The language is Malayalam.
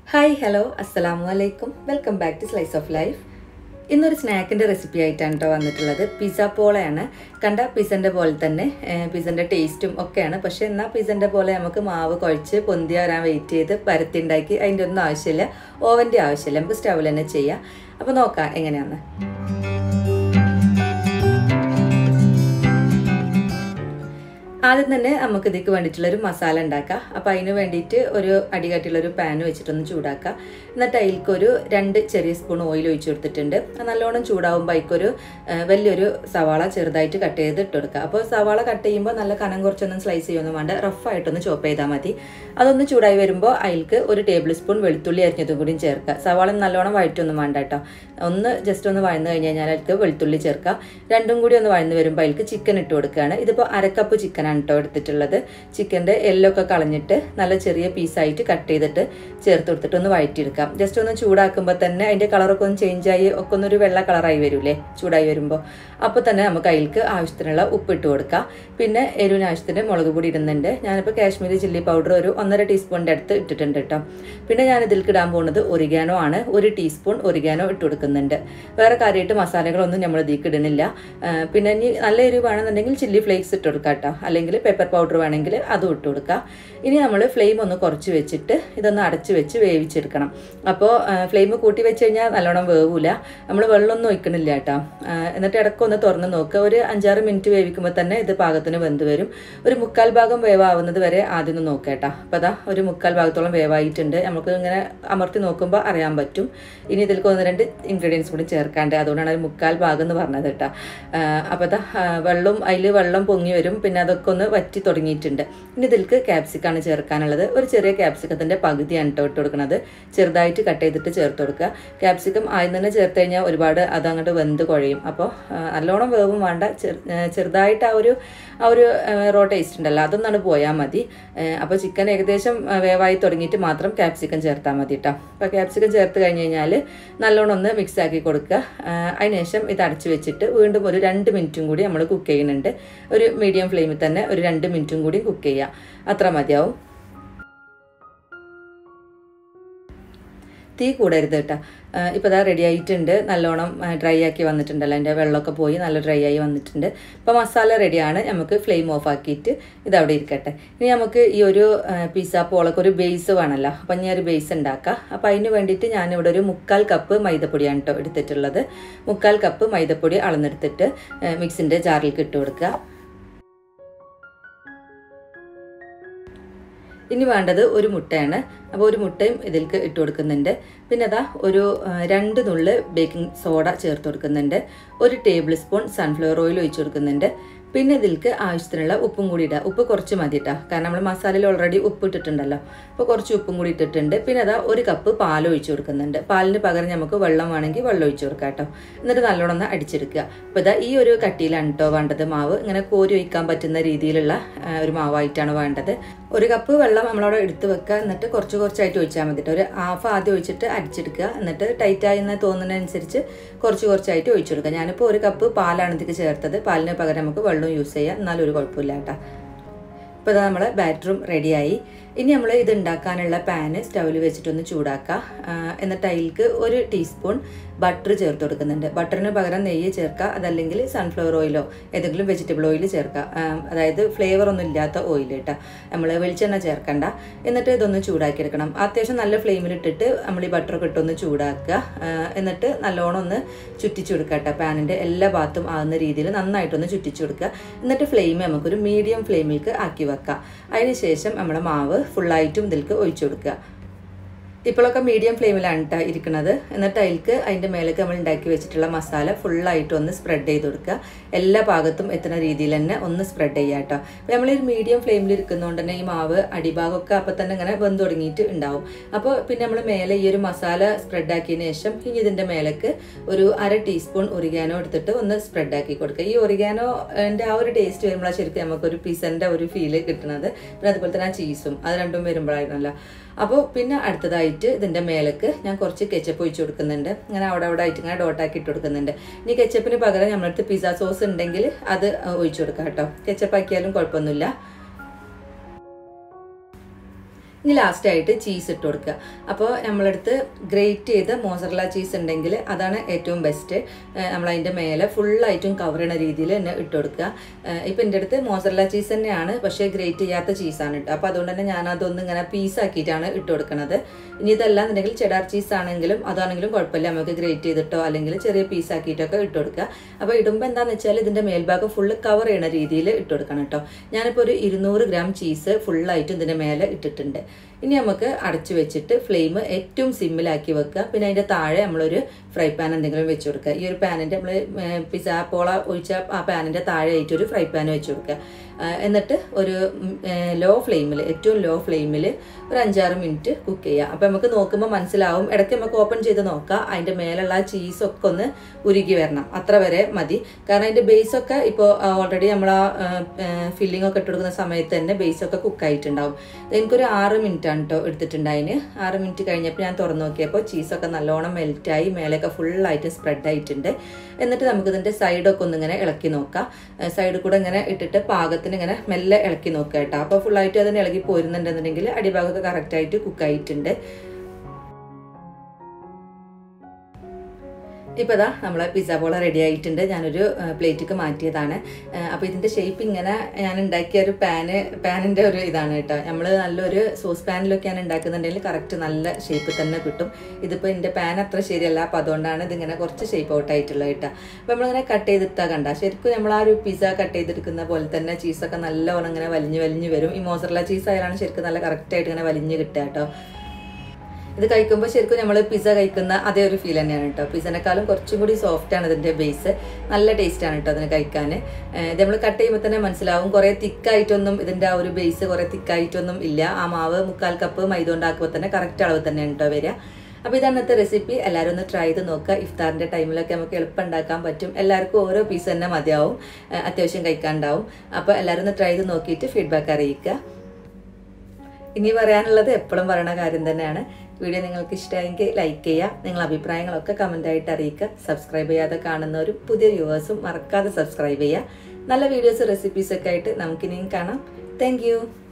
ഹായ് ഹലോ അസ്സലാമു അലൈക്കും welcome back to slice of life ഇന്നൊരു സ്നാക്കിൻ്റെ റെസിപ്പി ആയിട്ടാണ് കേട്ടോ വന്നിട്ടുള്ളത് പിസ്സ പോളയാണ് കണ്ട പിസ്സൻ്റെ പോലെ തന്നെ പിസ്സൻ്റെ ടേസ്റ്റും ഒക്കെയാണ് പക്ഷേ എന്നാൽ പിസ്സൻ്റെ പോലെ നമുക്ക് മാവ് കുഴച്ച് പൊന്തി വരാൻ വെയിറ്റ് ചെയ്ത് പരത്തി ഉണ്ടാക്കി അതിൻ്റെ ഒന്നും ആവശ്യമില്ല ഓവൻ്റെ ആവശ്യമില്ല നമുക്ക് സ്റ്റൗവിൽ തന്നെ ചെയ്യാം അപ്പോൾ നോക്കാം എങ്ങനെയാണെന്ന് ആദ്യം തന്നെ നമുക്ക് ഇതിക്ക് വേണ്ടിയിട്ടുള്ളൊരു മസാല ഉണ്ടാക്കാം അപ്പോൾ അതിന് വേണ്ടിയിട്ട് ഒരു അടികാട്ടിയുള്ളൊരു പാൻ വെച്ചിട്ടൊന്ന് ചൂടാക്കുക എന്നിട്ട് അതിലേക്ക് ഒരു രണ്ട് ചെറിയ സ്പൂൺ ഓയിൽ ഒഴിച്ച് കൊടുത്തിട്ടുണ്ട് നല്ലോണം ചൂടാവുമ്പോൾ അതിക്കൊരു വലിയൊരു സവാള ചെറുതായിട്ട് കട്ട് ചെയ്ത് ഇട്ട് കൊടുക്കുക അപ്പോൾ സവാള കട്ട് ചെയ്യുമ്പോൾ നല്ല കനം കുറച്ചൊന്നും സ്ലൈസ് ചെയ്യൊന്നും വേണ്ട റഫായിട്ടൊന്ന് ചോപ്പ് ചെയ്താൽ മതി അതൊന്ന് ചൂടായി വരുമ്പോൾ അതിലേക്ക് ഒരു ടേബിൾ സ്പൂൺ വെളുത്തുള്ളി അരിഞ്ഞതും കൂടിയും ചേർക്കുക സവാള നല്ലോണം വഴറ്റൊന്നും വേണ്ട കേട്ടോ ഒന്ന് ജസ്റ്റ് ഒന്ന് വഴന്ന് കഴിഞ്ഞ് കഴിഞ്ഞാൽ അതിലേക്ക് വെളുത്തുള്ളി ചേർക്കുക രണ്ടും കൂടി ഒന്ന് വഴന്ന് വരുമ്പോൾ അതിലേക്ക് ചിക്കൻ ഇട്ട് കൊടുക്കുകയാണ് ഇതിപ്പോൾ അരക്കപ്പ് ചിക്കൻ ആണ് കേട്ടോ എടുത്തിട്ടുള്ളത് ചിക്കൻ്റെ എല്ലൊക്കെ കളഞ്ഞിട്ട് നല്ല ചെറിയ പീസായിട്ട് കട്ട് ചെയ്തിട്ട് ചേർത്ത് കൊടുത്തിട്ട് ഒന്ന് വഴറ്റിയെടുക്കാം ജസ്റ്റ് ഒന്ന് ചൂടാക്കുമ്പോൾ തന്നെ അതിൻ്റെ കളറൊക്കെ ഒന്ന് ചേഞ്ച് ആയി ഒക്കെ ഒന്നൊരു വെള്ള കളറായി വരൂലേ ചൂടായി വരുമ്പോൾ അപ്പോൾ തന്നെ നമുക്ക് അതിലേക്ക് ആവശ്യത്തിനുള്ള ഉപ്പ് ഇട്ട് കൊടുക്കാം പിന്നെ എരിവിന് ആവശ്യത്തിന് മുളക് പൊടി ഇടുന്നുണ്ട് ഞാനിപ്പോൾ കാശ്മീരി ചില്ലി പൗഡർ ഒരു ഒന്നര ടീസ്പൂണിൻ്റെ അടുത്ത് ഇട്ടിട്ടുണ്ട് കേട്ടോ പിന്നെ ഞാൻ ഇതിലേക്ക് ഇടാൻ പോകുന്നത് ഒരിഗാനോ ആണ് ഒരു ടീസ്പൂൺ ഒരിഗാനോ ഇട്ട് കൊടുക്കുന്നുണ്ട് വേറെ കാര്യമായിട്ട് മസാലകളൊന്നും നമ്മൾ ഇതിലേക്ക് ഇടുന്നില്ല പിന്നെ ഇനി നല്ല എരിവ് വേണമെന്നുണ്ടെങ്കിൽ ചില്ലി ഫ്ലേക്സ് ഇട്ട് കൊടുക്കാം കേട്ടോ അല്ലെങ്കിൽ പെപ്പർ പൗഡർ വേണമെങ്കിൽ അതും ഇട്ട് കൊടുക്കുക ഇനി നമ്മൾ ഫ്ലെയിം ഒന്ന് കുറച്ച് വെച്ചിട്ട് ഇതൊന്ന് അടച്ച് വെച്ച് വേവിച്ചെടുക്കണം അപ്പോൾ ഫ്ലെയിം കൂട്ടി വെച്ച് കഴിഞ്ഞാൽ നല്ലോണം വേവില്ല നമ്മൾ വെള്ളമൊന്നും ഒഴിക്കണില്ല കേട്ടോ എന്നിട്ട് ഇടയ്ക്കൊന്ന് തുറന്ന് നോക്കുക ഒരു അഞ്ചാറ് മിനിറ്റ് വേവിക്കുമ്പോൾ തന്നെ ഇത് പാകത്തിന് വെന്ത് വരും ഒരു മുക്കാൽ ഭാഗം വേവാവുന്നത് വരെ ആദ്യം ഒന്ന് നോക്കുക കേട്ടോ അപ്പോൾ അതാ ഒരു മുക്കാൽ ഭാഗത്തോളം വേവായിട്ടുണ്ട് നമുക്ക് ഇങ്ങനെ അമർത്തി നോക്കുമ്പോൾ അറിയാൻ പറ്റും ഇനി ഇതിലേക്ക് ഒന്ന് രണ്ട് ഇൻഗ്രീഡിയൻസ് കൂടി ചേർക്കാണ്ട് അതുകൊണ്ടാണ് ഒരു മുക്കാൽ ഭാഗം എന്ന് പറഞ്ഞത് കേട്ടോ അപ്പോൾ അതാ വെള്ളം അതിൽ വെള്ളം പൊങ്ങി വരും പിന്നെ അതൊക്കെ ഒന്ന് വറ്റി തുടങ്ങിയിട്ടുണ്ട് ഇനി ഇതിലേക്ക് ക്യാപ്സിക്കാണ് ചേർക്കാനുള്ളത് ഒരു ചെറിയ ക്യാപ്സിക്കത്തിൻ്റെ പകുതിയാണ് കേട്ടോ ഇട്ട് കൊടുക്കുന്നത് ചെറുതായിട്ട് കട്ട് ചെയ്തിട്ട് ചേർത്ത് കൊടുക്കുക ക്യാപ്സിക്കം ആദ്യം തന്നെ ചേർത്ത് കഴിഞ്ഞാൽ ഒരുപാട് അതങ്ങോട്ട് വെന്ത് കുഴയും അപ്പോൾ നല്ലോണം വേവും വേണ്ട ചെറുതായിട്ട് ആ ഒരു ആ ഒരു റോ ടേസ്റ്റ് ഉണ്ടല്ലോ അതൊന്നാണ് പോയാൽ മതി അപ്പോൾ ചിക്കൻ ഏകദേശം വേവായി തുടങ്ങിയിട്ട് മാത്രം ക്യാപ്സിക്കം ചേർത്താൽ മതി കേട്ടോ അപ്പോൾ ക്യാപ്സിക്കം ചേർത്ത് കഴിഞ്ഞ് കഴിഞ്ഞാൽ നല്ലോണം ഒന്ന് മിക്സ് ആക്കി കൊടുക്കുക അതിനുശേഷം ഇത് അടച്ച് വെച്ചിട്ട് വീണ്ടും ഒരു രണ്ട് മിനിറ്റും കൂടി നമ്മൾ കുക്ക് ചെയ്യുന്നുണ്ട് ഒരു മീഡിയം ഫ്ലെയിമിൽ തന്നെ ഒരു രണ്ട് മിനിറ്റും കൂടി കുക്ക് ചെയ്യുക അത്ര മതിയാവും തീ കൂടരുത് കേട്ടോ ഇപ്പോൾ ഇതാ റെഡി ആയിട്ടുണ്ട് നല്ലോണം ഡ്രൈ ആക്കി വന്നിട്ടുണ്ടല്ലോ അതിൻ്റെ വെള്ളമൊക്കെ പോയി നല്ല ഡ്രൈ ആയി വന്നിട്ടുണ്ട് ഇപ്പോൾ മസാല റെഡിയാണ് നമുക്ക് ഫ്ലെയിം ഓഫ് ആക്കിയിട്ട് ഇത് അവിടെ ഇരിക്കട്ടെ ഇനി നമുക്ക് ഈ ഒരു പിസ്സ പോളൊക്കെ ഒരു ബേസ് വേണമല്ലോ അപ്പം ഞാൻ ഒരു ബേസ് ഉണ്ടാക്കാം അപ്പോൾ അതിന് വേണ്ടിയിട്ട് ഞാനിവിടെ ഒരു മുക്കാൽ കപ്പ് മൈദപ്പൊടിയാണ് കേട്ടോ എടുത്തിട്ടുള്ളത് മുക്കാൽ കപ്പ് മൈദപ്പൊടി അളന്നെടുത്തിട്ട് മിക്സിൻ്റെ ജാറിലേക്ക് ഇട്ട് കൊടുക്കുക ഇനി വേണ്ടത് ഒരു മുട്ടയാണ് അപ്പോൾ ഒരു മുട്ടയും ഇതിലേക്ക് ഇട്ട് കൊടുക്കുന്നുണ്ട് പിന്നെ അതാ ഒരു രണ്ട് നുള്ള് ബേക്കിംഗ് സോഡ ചേർത്ത് കൊടുക്കുന്നുണ്ട് ഒരു ടേബിൾ സ്പൂൺ സൺഫ്ലവർ ഓയിൽ ഒഴിച്ച് കൊടുക്കുന്നുണ്ട് പിന്നെ ഇതിലേക്ക് ആവശ്യത്തിനുള്ള ഉപ്പും കൂടി ഇടുക ഉപ്പ് കുറച്ച് മതി കേട്ടോ കാരണം നമ്മൾ മസാലയിൽ ഓൾറെഡി ഉപ്പ് ഇട്ടിട്ടുണ്ടല്ലോ അപ്പോൾ കുറച്ച് ഉപ്പും കൂടി ഇട്ടിട്ടുണ്ട് പിന്നെ അതാ ഒരു കപ്പ് പാൽ ഒഴിച്ച് കൊടുക്കുന്നുണ്ട് പാലിന് പകരം നമുക്ക് വെള്ളം വേണമെങ്കിൽ വെള്ളം ഒഴിച്ച് കൊടുക്കാം കേട്ടോ എന്നിട്ട് നല്ലോണം ഒന്ന് അടിച്ചെടുക്കുക അപ്പോൾ ഇതാ ഈ ഒരു കട്ടിയിലാണ് കേട്ടോ വേണ്ടത് മാവ് ഇങ്ങനെ കോരി ഒഴിക്കാൻ പറ്റുന്ന രീതിയിലുള്ള ഒരു മാവായിട്ടാണ് വേണ്ടത് ഒരു കപ്പ് വെള്ളം നമ്മളവിടെ എടുത്ത് വെക്കുക എന്നിട്ട് കുറച്ച് കുറച്ചായിട്ട് ഒഴിച്ചാൽ മതി ഒരു ഹാഫ് ആദ്യം ഒഴിച്ചിട്ട് അടിച്ചെടുക്കുക എന്നിട്ട് ടൈറ്റായി എന്ന് തോന്നുന്നതനുസരിച്ച് കുറച്ച് കുറച്ചായിട്ട് ഒഴിച്ചു കൊടുക്കുക ഞാനിപ്പോൾ ഒരു കപ്പ് പാലാണ് ഇതിക്ക് ചേർത്തത് പാലിന് പകരം നമുക്ക് വെള്ളം യൂസ് ചെയ്യാം എന്നാലും ഒരു കുഴപ്പമില്ല കേട്ടോ ഇപ്പോൾ ഇതാ നമ്മൾ ബാറ്ററും റെഡിയായി ഇനി നമ്മൾ ഇത് ഉണ്ടാക്കാനുള്ള പാന് സ്റ്റൗവിൽ വെച്ചിട്ടൊന്ന് ചൂടാക്കുക എന്നിട്ട് അതിലേക്ക് ഒരു ടീസ്പൂൺ ബട്ടർ ചേർത്ത് കൊടുക്കുന്നുണ്ട് ബട്ടറിന് പകരം നെയ്യ് ചേർക്കുക അതല്ലെങ്കിൽ സൺഫ്ലവർ ഓയിലോ ഏതെങ്കിലും വെജിറ്റബിൾ ഓയിൽ ചേർക്കുക അതായത് ഫ്ലേവർ ഒന്നും ഇല്ലാത്ത ഓയിൽ കേട്ടോ നമ്മൾ വെളിച്ചെണ്ണ ചേർക്കണ്ട എന്നിട്ട് ഇതൊന്ന് ചൂടാക്കിയെടുക്കണം അത്യാവശ്യം നല്ല ഫ്ലെയിമിലിട്ടിട്ട് നമ്മൾ ഈ ബട്ടറൊക്കെ ഇട്ടൊന്ന് ചൂടാക്കുക എന്നിട്ട് നല്ലോണം ഒന്ന് ചുറ്റിച്ചു കൊടുക്കുക കേട്ടോ പാനിൻ്റെ എല്ലാ ഭാഗത്തും ആകുന്ന രീതിയിൽ നന്നായിട്ടൊന്ന് ചുറ്റിച്ചു കൊടുക്കുക എന്നിട്ട് ഫ്ലെയിം നമുക്കൊരു മീഡിയം ഫ്ലെയിമിലേക്ക് ആക്കി വെക്കാം അതിന് ശേഷം നമ്മുടെ മാവ് ഫുള്ളായിട്ടും ഇതിലേക്ക് ഒഴിച്ചു കൊടുക്കുക ഇപ്പോഴൊക്കെ മീഡിയം ഫ്ലെയിമിലാണ് കേട്ടോ ഇരിക്കുന്നത് എന്നിട്ട് അതിലേക്ക് അതിൻ്റെ മേലേക്ക് നമ്മൾ ഉണ്ടാക്കി വെച്ചിട്ടുള്ള മസാല ഫുള്ളായിട്ട് ഒന്ന് സ്പ്രെഡ് ചെയ്ത് കൊടുക്കുക എല്ലാ ഭാഗത്തും എത്തുന്ന രീതിയിൽ തന്നെ ഒന്ന് സ്പ്രെഡ് ചെയ്യുക കേട്ടോ അപ്പോൾ നമ്മൾ ഈ മീഡിയം ഫ്ലെയിമിൽ ഇരിക്കുന്നതുകൊണ്ട് തന്നെ ഈ മാവ് അടിഭാഗമൊക്കെ അപ്പം തന്നെ ഇങ്ങനെ വെന്ത് തുടങ്ങിയിട്ട് ഉണ്ടാവും അപ്പോൾ പിന്നെ നമ്മൾ മേലെ ഈ ഒരു മസാല സ്പ്രെഡ് ആക്കിയതിന് ശേഷം ഇനി ഇതിൻ്റെ മേലേക്ക് ഒരു അര ടീസ്പൂൺ ഒറിഗാനോ എടുത്തിട്ട് ഒന്ന് സ്പ്രെഡ് ആക്കി കൊടുക്കുക ഈ ഒറിഗാനോൻ്റെ ആ ഒരു ടേസ്റ്റ് വരുമ്പോഴാണ് ശരിക്കും നമുക്കൊരു പിസൻ്റെ ഒരു ഫീല് കിട്ടുന്നത് പിന്നെ അതുപോലെ തന്നെ ആ ചീസും അത് രണ്ടും വരുമ്പോഴായിരുന്നല്ലോ അപ്പോൾ പിന്നെ അടുത്തതായിട്ട് ഇതിൻ്റെ മേലേക്ക് ഞാൻ കുറച്ച് കെച്ചപ്പ് ഒഴിച്ച് കൊടുക്കുന്നുണ്ട് ഇങ്ങനെ അവിടെ അവിടെ ആയിട്ട് ഇങ്ങനെ ഡോട്ടാക്കി ഇട്ട് കൊടുക്കുന്നുണ്ട് ഇനി കെച്ചപ്പിന് പകരം നമ്മളടുത്ത് പിസ്സ സോസ് ഉണ്ടെങ്കിൽ അത് ഒഴിച്ചു കൊടുക്കാം കേട്ടോ കെച്ചപ്പ് ആക്കിയാലും കുഴപ്പമൊന്നുമില്ല ഇനി ലാസ്റ്റായിട്ട് ചീസ് ഇട്ട് കൊടുക്കുക അപ്പോൾ നമ്മളടുത്ത് ഗ്രേറ്റ് ചെയ്ത മോസറല ചീസ് ഉണ്ടെങ്കിൽ അതാണ് ഏറ്റവും ബെസ്റ്റ് നമ്മളതിൻ്റെ മേലെ ഫുള്ളായിട്ടും കവർ ചെയ്യുന്ന രീതിയിൽ തന്നെ ഇട്ട് കൊടുക്കുക ഇപ്പം എൻ്റെ അടുത്ത് മോസറല ചീസ് തന്നെയാണ് പക്ഷേ ഗ്രേറ്റ് ചെയ്യാത്ത ചീസാണ് കേട്ടോ അപ്പോൾ അതുകൊണ്ട് തന്നെ ഞാൻ അതൊന്ന് ഇങ്ങനെ പീസാക്കിയിട്ടാണ് ഇട്ട് കൊടുക്കുന്നത് ഇനി ഇതല്ല എന്നുണ്ടെങ്കിൽ ചെഡാർ ചീസ് ആണെങ്കിലും അതാണെങ്കിലും കുഴപ്പമില്ല നമുക്ക് ഗ്രേറ്റ് ചെയ്തിട്ടോ അല്ലെങ്കിൽ ചെറിയ പീസാക്കിയിട്ടൊക്കെ ഇട്ട് കൊടുക്കുക അപ്പോൾ ഇടുമ്പോൾ എന്താണെന്ന് വെച്ചാൽ ഇതിൻ്റെ മേൽഭാഗം ഫുള്ള് കവർ ചെയ്യണ രീതിയിൽ ഇട്ട് കൊടുക്കണം കേട്ടോ ഞാനിപ്പോൾ ഒരു ഇരുന്നൂറ് ഗ്രാം ചീസ് ഫുള്ളായിട്ടും ഇതിൻ്റെ മേലെ ഇട്ടിട്ടുണ്ട് ഇനി നമുക്ക് അടച്ചു വെച്ചിട്ട് ഫ്ലെയിം ഏറ്റവും സിമ്മിലാക്കി വെക്കുക പിന്നെ അതിൻ്റെ താഴെ നമ്മളൊരു ഫ്രൈ പാൻ എന്തെങ്കിലും വെച്ച് കൊടുക്കുക ഈ ഒരു പാനിൻ്റെ നമ്മൾ പിസ്സ പോള ഒഴിച്ച ആ പാനിൻ്റെ താഴെ ആയിട്ട് ഒരു ഫ്രൈ പാൻ വെച്ച് കൊടുക്കുക എന്നിട്ട് ഒരു ലോ ഫ്ലെയിമിൽ ഏറ്റവും ലോ ഫ്ലെയിമിൽ ഒരു അഞ്ചാറ് മിനിറ്റ് കുക്ക് ചെയ്യുക അപ്പോൾ നമുക്ക് നോക്കുമ്പോൾ മനസ്സിലാവും ഇടയ്ക്ക് നമുക്ക് ഓപ്പൺ ചെയ്ത് നോക്കാം അതിൻ്റെ മേലുള്ള ആ ചീസൊക്കെ ഒന്ന് ഉരുകി വരണം അത്ര വരെ മതി കാരണം അതിൻ്റെ ബേസൊക്കെ ഇപ്പോൾ ഓൾറെഡി നമ്മൾ ആ ഫില്ലിംഗ് ഒക്കെ ഇട്ട് കൊടുക്കുന്ന സമയത്ത് തന്നെ ബേസൊക്കെ കുക്കായിട്ടുണ്ടാവും എനിക്കൊരു ആറ് മിനിറ്റ് ആണ് കേട്ടോ എടുത്തിട്ടുണ്ടായിന് ആറ് മിനിറ്റ് കഴിഞ്ഞപ്പോൾ ഞാൻ തുറന്നു നോക്കിയപ്പോൾ ചീസൊക്കെ നല്ലോണം മെൽറ്റായി മേലെയൊക്കെ ഫുള്ളായിട്ട് സ്പ്രെഡ് ആയിട്ടുണ്ട് എന്നിട്ട് നമുക്കിതിൻ്റെ സൈഡൊക്കെ ഒന്നിങ്ങനെ ഇളക്കി നോക്കാം സൈഡിൽ കൂടെ ഇങ്ങനെ ഇട്ടിട്ട് പാകത്തിന് ഇങ്ങനെ മെല്ലെ ഇളക്കി നോക്കുക കേട്ടോ അപ്പോൾ ഫുള്ളായിട്ട് അതിന് ഇളകി പോരുന്നുണ്ടെന്നുണ്ടെങ്കിൽ അടിഭാഗമൊക്കെ കറക്റ്റായിട്ട് കുക്കായിട്ടുണ്ട് ഇപ്പോൾ ഇതാ നമ്മളെ പിസ്സ പോള റെഡി ആയിട്ടുണ്ട് ഞാനൊരു പ്ലേറ്റിക്ക് മാറ്റിയതാണ് അപ്പോൾ ഇതിൻ്റെ ഷേപ്പ് ഇങ്ങനെ ഞാൻ ഉണ്ടാക്കിയ ഒരു പാന് പാനിൻ്റെ ഒരു ഇതാണ് കേട്ടോ നമ്മൾ നല്ലൊരു സോസ് പാനിലൊക്കെയാണ് ഉണ്ടാക്കുന്നുണ്ടെങ്കിൽ കറക്റ്റ് നല്ല ഷേപ്പ് തന്നെ കിട്ടും ഇതിപ്പോൾ എൻ്റെ പാൻ അത്ര ശരിയല്ല അപ്പോൾ അതുകൊണ്ടാണ് ഇതിങ്ങനെ കുറച്ച് ഷേപ്പ് ഔട്ട് ആയിട്ടുള്ളത് കേട്ടോ അപ്പോൾ നമ്മളിങ്ങനെ കട്ട് ചെയ്തിട്ടാ കണ്ട ശരിക്കും നമ്മൾ ആ ഒരു പിസ്സ കട്ട് ചെയ്തെടുക്കുന്ന പോലെ തന്നെ ചീസൊക്കെ നല്ലോണം ഇങ്ങനെ വലിഞ്ഞ് വലിഞ്ഞ് വരും ഈ മോസറല ചീസ് ആയാലാണ് ശരിക്കും നല്ല കറക്റ്റായിട്ട് ഇങ്ങനെ വലിഞ്ഞ് കിട്ടുക കേട്ടോ ഇത് കഴിക്കുമ്പോൾ ശരിക്കും നമ്മൾ പിസ്സ കഴിക്കുന്ന അതേ ഒരു ഫീൽ തന്നെയാണ് കേട്ടോ പിസ്സനേക്കാളും കുറച്ചും കൂടി സോഫ്റ്റ് ആണ് ഇതിൻ്റെ ബേസ് നല്ല ടേസ്റ്റ് ആണ് കേട്ടോ അതിന് കഴിക്കാൻ ഇത് നമ്മൾ കട്ട് ചെയ്യുമ്പോൾ തന്നെ മനസ്സിലാവും കുറേ തിക്കായിട്ടൊന്നും ഇതിൻ്റെ ആ ഒരു ബേസ് കുറേ തിക്കായിട്ടൊന്നും ഇല്ല ആ മാവ് മുക്കാൽ കപ്പ് മൈദ ഉണ്ടാക്കുമ്പോൾ തന്നെ കറക്റ്റ് അളവ് തന്നെയാണ് കേട്ടോ വരിക അപ്പോൾ ഇതാണ് ഇന്നത്തെ റെസിപ്പി എല്ലാവരും ഒന്ന് ട്രൈ ചെയ്ത് നോക്കുക ഇഫ്താറിൻ്റെ ടൈമിലൊക്കെ നമുക്ക് എളുപ്പം ഉണ്ടാക്കാൻ പറ്റും എല്ലാവർക്കും ഓരോ പീസ് തന്നെ മതിയാവും അത്യാവശ്യം കഴിക്കാനുണ്ടാവും അപ്പോൾ എല്ലാവരും ഒന്ന് ട്രൈ ചെയ്ത് നോക്കിയിട്ട് ഫീഡ്ബാക്ക് അറിയിക്കുക ഇനി പറയാനുള്ളത് എപ്പോഴും പറയണ കാര്യം തന്നെയാണ് വീഡിയോ നിങ്ങൾക്ക് ഇഷ്ടമായെങ്കിൽ ലൈക്ക് ചെയ്യുക നിങ്ങളുടെ അഭിപ്രായങ്ങളൊക്കെ കമൻ്റായിട്ട് അറിയിക്കുക സബ്സ്ക്രൈബ് ചെയ്യാതെ കാണുന്നവരും പുതിയ വ്യൂവേഴ്സും മറക്കാതെ സബ്സ്ക്രൈബ് ചെയ്യുക നല്ല വീഡിയോസ് റെസിപ്പീസൊക്കെ ആയിട്ട് നമുക്കിനിയും കാണാം താങ്ക്